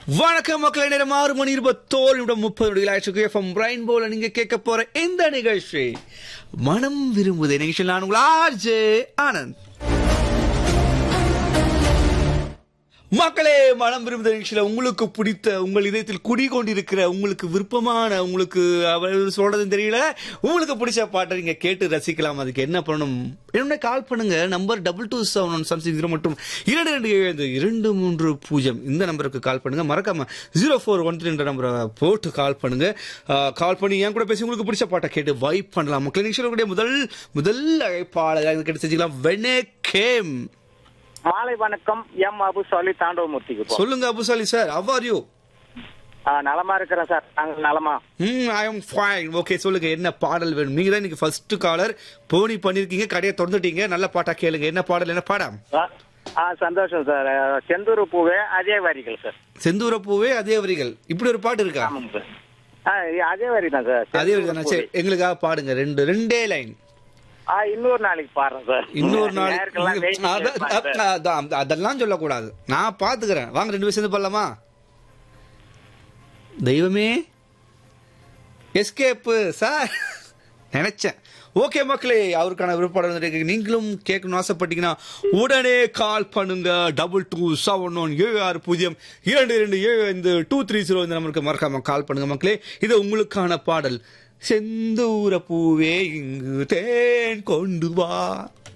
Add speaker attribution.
Speaker 1: வணக்கம் மக்களே நேரம் ஆறு மணி இருபத்தோரு நிமிடம் முப்பது நொடிகள் எஃப்எம் பிரைன் போல நீங்க கேட்க போற இந்த நிகழ்ச்சி மனம் விரும்புதே நிகழ்ச்சி நான் உங்கள் ஆர்ஜே ஆனந்த் மக்களே மனம் விரும்புத நிகழ்ச்சியில் உங்களுக்கு பிடித்த உங்கள் இதயத்தில் குடிகொண்டிருக்கிற உங்களுக்கு விருப்பமான உங்களுக்கு அவர் சொல்றதுன்னு தெரியல உங்களுக்கு பிடிச்ச பாட்டை நீங்க கேட்டு ரசிக்கலாம் அதுக்கு என்ன பண்ணணும் என்ன கால் பண்ணுங்க number double two seven one something zero மற்றும் இரண்டு ரெண்டு ஏழு ஐந்து இரண்டு மூன்று பூஜ்ஜியம் இந்த நம்பருக்கு கால் பண்ணுங்க மறக்காம ஜீரோ ஃபோர் ஒன் த்ரீ என்ற நம்பரை போட்டு கால் பண்ணுங்க கால் பண்ணி என் கூட பேசி உங்களுக்கு பிடிச்ச பாட்டை கேட்டு வைப் பண்ணலாம் மக்கள் நிகழ்ச்சியில் முதல் முதல் அழைப்பாளர் கேட்டு செஞ்சுக்கலாம் வெனே கேம்
Speaker 2: மாலை வணக்கம் எம் அபு சாலி தாண்டவமூர்த்திக்கு போ
Speaker 1: சொல்லுங்க Abusali sir how are you
Speaker 2: ஆ, நலமா இருக்கிறேன் சார் நாங்கள் நலமா
Speaker 1: ம் ஐ எம் ஃபைன் ஓகே சொல்லுங்க என்ன பாடல் வேணும் நீங்க தான் இன்னைக்கு ஃபர்ஸ்ட் காலர் போனி பண்ணிருக்கீங்க கடையை திறந்துட்டீங்க நல்ல பாட்டா கேளுங்க என்ன பாடல் என்ன பாடம்
Speaker 2: ஆ, ஆ சந்தோஷம் சார் ஆ, செந்தூர் பூவே அதே வரிகள் சார்
Speaker 1: செந்தூர பூவே அதே வரிகள் இப்படி ஒரு பாட்டு இருக்கா
Speaker 2: ஆமாங்க சார் ஆ அதே வரி தான் சார்
Speaker 1: அதே வரி
Speaker 2: செந்தூர
Speaker 1: தானே
Speaker 2: பூவே.
Speaker 1: சரி எங்களுக்காக பாடுங்க ரெண்டு ரெண்டே லைன்
Speaker 2: ஆ இன்னொரு நாளைக்கு பாடுறேன் சார்
Speaker 1: இன்னொரு நாள்
Speaker 2: நேயர்கள்லாம் waiting
Speaker 1: அத-
Speaker 2: இருப்பாங்க
Speaker 1: அத-
Speaker 2: சார்.
Speaker 1: அதான், அதெல்லாம் சொல்லக்கூடாது நான் பாத்துக்கிறேன் வாங்க ரெண்டு பேரும் சேர்ந்து பண்ணலாமா தெய்வமே எஸ்கேப்பு சார் நினைச்சேன் ஓகே மக்களே அவருக்கான விருப்பம் இருக்கு நீங்களும் கேட்கணும்னு ஆசைப்பட்டீங்கன்னா உடனே கால் பண்ணுங்க டபுள் டூ செவன் ஒன் ஏழு ஆறு பூஜ்ஜியம் இரண்டு இரண்டு ஏழு ஐந்து டூ த்ரீ ஜீரோ இந்த நம்பருக்கு மறக்காம கால் பண்ணுங்க மக்களே இது உங்களுக்கான பாடல் செந்தூர பூவே இங்கு தேன் கொண்டு வா